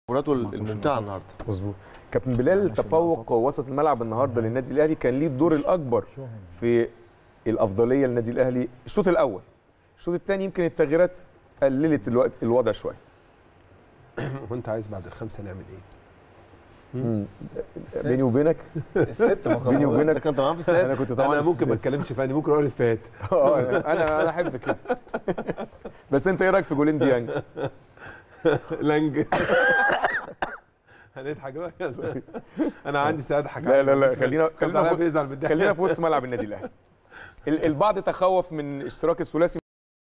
مباراته الممتعه النهارده مظبوط كابتن بلال تفوق وسط الملعب النهارده للنادي الاهلي كان ليه الدور الاكبر في الافضليه للنادي الاهلي الشوط الاول الشوط الثاني يمكن التغييرات قللت الوقت الوضع شويه وانت عايز بعد الخمسه نعمل ايه؟ بيني وبينك الست بيني ده وبينك كان طبعا في السادس انا كنت طبعا انا ممكن ما في السادس. اتكلمش فاني ممكن اقول الفات اه انا انا احب كده بس انت ايه رايك في جولين ديانج لانج هنضحك بقى انا عندي سعاده حكايه لا لا لا خلينا خلينا خلينا في- بيزعل من الضحك خلينا في وسط ملعب النادي الاهلي ال- البعض تخوف من اشتراك الثلاثي